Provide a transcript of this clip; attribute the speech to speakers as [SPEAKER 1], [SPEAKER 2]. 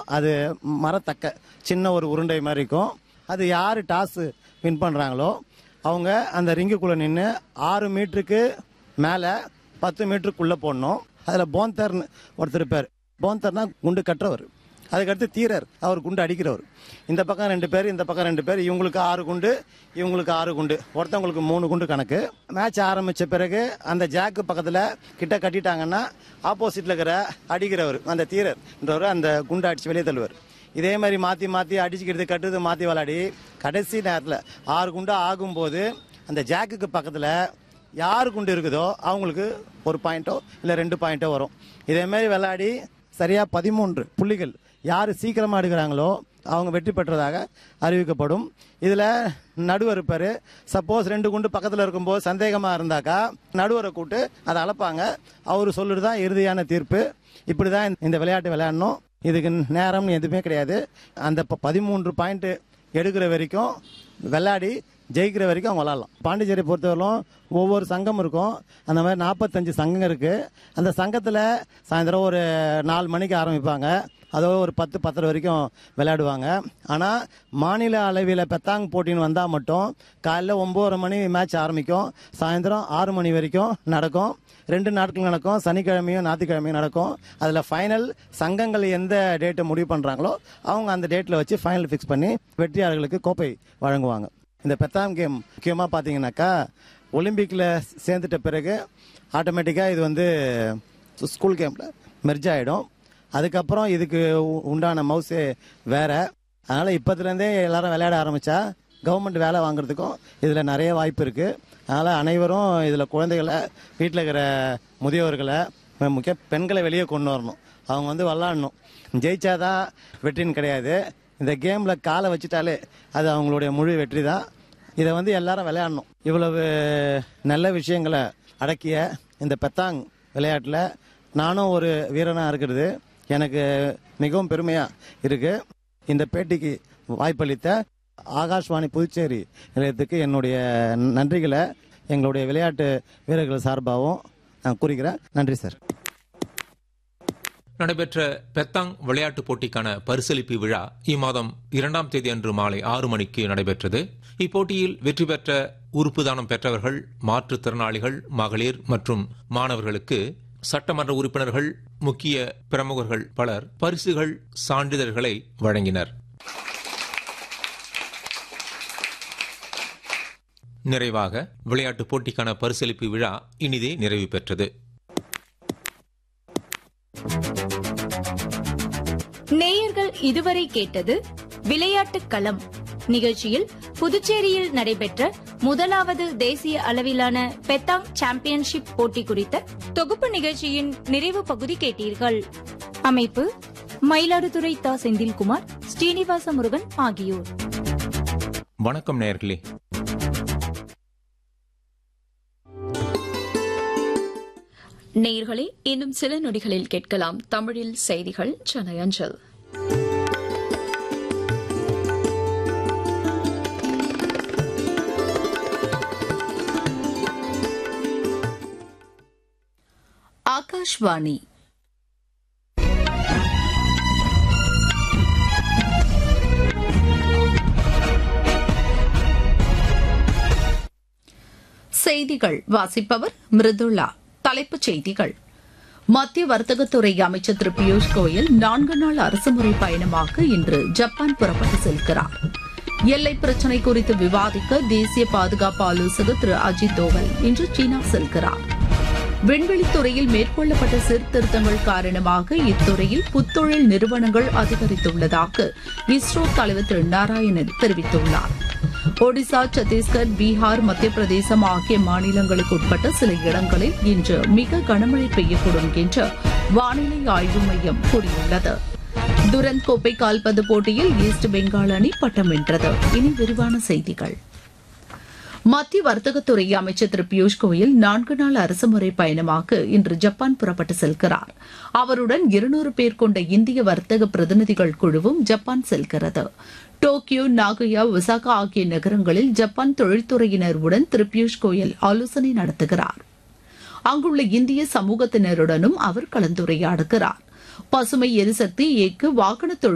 [SPEAKER 1] அது மரத்தக்க சின்ன ஒரு உருண்டை மாதிரி இருக்கும் அது யார் டாஸ் வின் பண்ணுறாங்களோ அவங்க அந்த ரிங்குக்குள்ளே நின்று ஆறு மீட்டருக்கு மேலே பத்து மீட்டருக்குள்ளே போடணும் அதில் போந்தர்னு ஒருத்தர் இருப்பார் போந்தர்னா குண்டு கட்டுறவர் அதுக்கடுத்து தீரர் அவர் குண்டு அடிக்கிறவர் இந்த பக்கம் ரெண்டு பேர் இந்த பக்கம் ரெண்டு பேர் இவங்களுக்கு ஆறு குண்டு இவங்களுக்கு ஆறு குண்டு ஒருத்தவங்களுக்கு மூணு குண்டு கணக்கு மேட்ச் ஆரம்பித்த பிறகு அந்த ஜாக்கு பக்கத்தில் கிட்ட கட்டிட்டாங்கன்னா ஆப்போசிட்டில் இருக்கிற அடிக்கிறவர் அந்த தீரர்ன்றவர் அந்த குண்டு அடித்து வெளியே தள்ளுவார் இதே மாதிரி மாற்றி மாற்றி அடிச்சுக்கிறது கட்டுறது மாற்றி விளாடி கடைசி நேரத்தில் ஆறு குண்டு ஆகும்போது அந்த ஜாக்குக்கு பக்கத்தில் யார் குண்டு இருக்குதோ அவங்களுக்கு ஒரு பாயிண்ட்டோ இல்லை ரெண்டு பாயிண்ட்டோ வரும் இதே மாதிரி விளையாடி சரியாக பதிமூன்று புள்ளிகள் யார் சீக்கிரமாக எடுக்கிறாங்களோ அவங்க வெற்றி பெற்றதாக அறிவிக்கப்படும் இதில் நடுவர் இருப்பார் சப்போஸ் ரெண்டு குண்டு பக்கத்தில் இருக்கும்போது சந்தேகமாக இருந்தாக்கா நடுவரை கூட்டு அதை அளப்பாங்க அவர் சொல்லுறது தான் இறுதியான தீர்ப்பு இப்படி தான் இந்த விளையாட்டு விளையாடணும் இதுக்கு நேரம்னு எதுவுமே கிடையாது அந்த ப- பதிமூன்று பாயிண்ட் எடுக்கிற வரைக்கும் விளையாடி ஜெயிக்கிற வரைக்கும் அவங்க விளாட்லாம் பாண்டிச்சேரி பொறுத்தவரையிலும் ஒவ்வொரு சங்கம் இருக்கும் அந்த மாதிரி நாற்பத்தஞ்சு சங்கம் இருக்குது அந்த சங்கத்தில் சாயந்தரம் ஒரு நாலு மணிக்கு ஆரம்பிப்பாங்க அதோட ஒரு பத்து பத்தரை வரைக்கும் விளையாடுவாங்க ஆனால் மாநில அளவில் பெத்தாங் போட்டின்னு வந்தால் மட்டும் காலைல ஒம்பது மணி மேட்ச் ஆரம்பிக்கும் சாயந்தரம் ஆறு மணி வரைக்கும் நடக்கும் ரெண்டு நாட்கள் நடக்கும் சனிக்கிழமையும் ஞாயிற்றுக்கிழமையும் நடக்கும் அதில் ஃபைனல் சங்கங்கள் எந்த டேட்டை முடிவு பண்ணுறாங்களோ அவங்க அந்த டேட்டில் வச்சு ஃபைனல் ஃபிக்ஸ் பண்ணி வெற்றியாளர்களுக்கு கோப்பை வழங்குவாங்க இந்த பெத்தாம் கேம் முக்கியமாக பார்த்தீங்கன்னாக்கா ஒலிம்பிக்கில் சேர்ந்துட்ட பிறகு ஆட்டோமேட்டிக்காக இது வந்து ஸ்கூல் கேமில் மெர்ஜ் ஆகிடும் அதுக்கப்புறம் இதுக்கு உ- உண்டான மவுஸே வேற அதனால் இப்போத்துலேருந்தே எல்லாரும் விளையாட ஆரம்பித்தா கவர்மெண்ட் வேலை வாங்குறதுக்கும் இதில் நிறைய வாய்ப்பு இருக்குது அதனால் அனைவரும் இதில் குழந்தைகளை வீட்டில் இருக்கிற முதியோர்களை ம- முக்கிய பெண்களை வெளியே கொண்டு வரணும் அவங்க வந்து விளாடணும் ஜெயிச்சாதான் வெற்றின்னு கிடையாது இந்த கேமில் காலை வச்சுட்டாலே அது அவங்களுடைய முழு வெற்றி தான் இதை வந்து எல்லாரும் விளையாடணும் இவ்வளவு நல்ல விஷயங்களை அடக்கிய இந்த பெத்தாங் விளையாட்டில் நானும் ஒரு வீரனாக இருக்கிறது எனக்கு மிகவும் பெருமையாக இருக்குது இந்த பேட்டிக்கு வாய்ப்பளித்த ஆகாஷ்வாணி புதுச்சேரி நிலையத்துக்கு என்னுடைய நன்றிகளை எங்களுடைய விளையாட்டு வீரர்கள் சார்பாகவும் நான் கூறுகிறேன் நன்றி சார்
[SPEAKER 2] நடைபெற்ற பெத்தாங் விளையாட்டுப் போட்டிக்கான பரிசளிப்பு விழா இம்மாதம் இரண்டாம் தேதி அன்று மாலை ஆறு மணிக்கு நடைபெற்றது இப்போட்டியில் வெற்றி பெற்ற உறுப்பு தானம் பெற்றவர்கள் மாற்றுத்திறனாளிகள் மகளிர் மற்றும் மாணவர்களுக்கு சட்டமன்ற உறுப்பினர்கள் முக்கிய பிரமுகர்கள் பலர் பரிசுகள் சான்றிதழ்களை வழங்கினர் நிறைவாக விளையாட்டுப் போட்டிக்கான பரிசளிப்பு விழா இனிதே நிறைவு பெற்றது
[SPEAKER 3] நேயர்கள் இதுவரை கேட்டது விளையாட்டுக் களம் நிகழ்ச்சியில் புதுச்சேரியில் நடைபெற்ற முதலாவது தேசிய அளவிலான பெத்தாங் சாம்பியன்ஷிப் போட்டி குறித்த தொகுப்பு நிகழ்ச்சியின் நிறைவு பகுதி கேட்டீர்கள் அமைப்பு மயிலாடுதுறை தா செந்தில்குமார் ஸ்ரீனிவாச முருகன் ஆகியோர்
[SPEAKER 2] வணக்கம் நேயர்களே
[SPEAKER 4] நேயர்களே இன்னும் சில நொடிகளில் கேட்கலாம் தமிழில் செய்திகள் சென்னை அஞ்சல்
[SPEAKER 5] ஆகாஷ்வாணி செய்திகள் வாசிப்பவர் மிருதுளா தலைப்புச் செய்திகள் மத்திய வர்த்தகத்துறை அமைச்சர் திரு பியூஷ் கோயல் நான்கு நாள் அரசுமுறை பயணமாக இன்று ஜப்பான் புறப்பட்டு செல்கிறார் எல்லை பிரச்சினை குறித்து விவாதிக்க தேசிய பாதுகாப்பு ஆலோசகர் திரு அஜித் தோவல் இன்று சீனா செல்கிறார் விண்வெளித்துறையில் மேற்கொள்ளப்பட்ட சீர்திருத்தங்கள் காரணமாக இத்துறையில் புத்தொழில் நிறுவனங்கள் அதிகரித்துள்ளதாக இஸ்ரோ தலைவர் திரு நாராயணன் தெரிவித்துள்ளார் ஒடிசா சத்தீஸ்கர் பீகார் மத்திய பிரதேசம் ஆகிய மாநிலங்களுக்கு உட்பட்ட சில இடங்களில் இன்று மிக கனமழை பெய்யக்கூடும் என்று வானிலை ஆய்வு மையம் கூறியுள்ளது துரந்த் கோப்பை கால்பந்து போட்டியில் ஈஸ்ட் பெங்கால் அணி பட்டம் வென்றது இனி விரிவான செய்திகள் மத்திய வர்த்தகத்துறை அமைச்சர் திரு பியூஷ் கோயல் நான்கு நாள் அரசுமுறை பயணமாக இன்று ஜப்பான் புறப்பட்டு செல்கிறார் அவருடன் இருநூறு பேர் கொண்ட இந்திய வர்த்தக பிரதிநிதிகள் குழுவும் ஜப்பான் செல்கிறது டோக்கியோ நாகோயா ஒசாகா ஆகிய நகரங்களில் ஜப்பான் தொழில்துறையினருடன் திரு பியூஷ் கோயல் ஆலோசனை நடத்துகிறார் அங்குள்ள இந்திய சமூகத்தினருடனும் அவர் கலந்துரையாடுகிறார் பசுமை எரிசக்தி இயக்கு வாகன தொழில்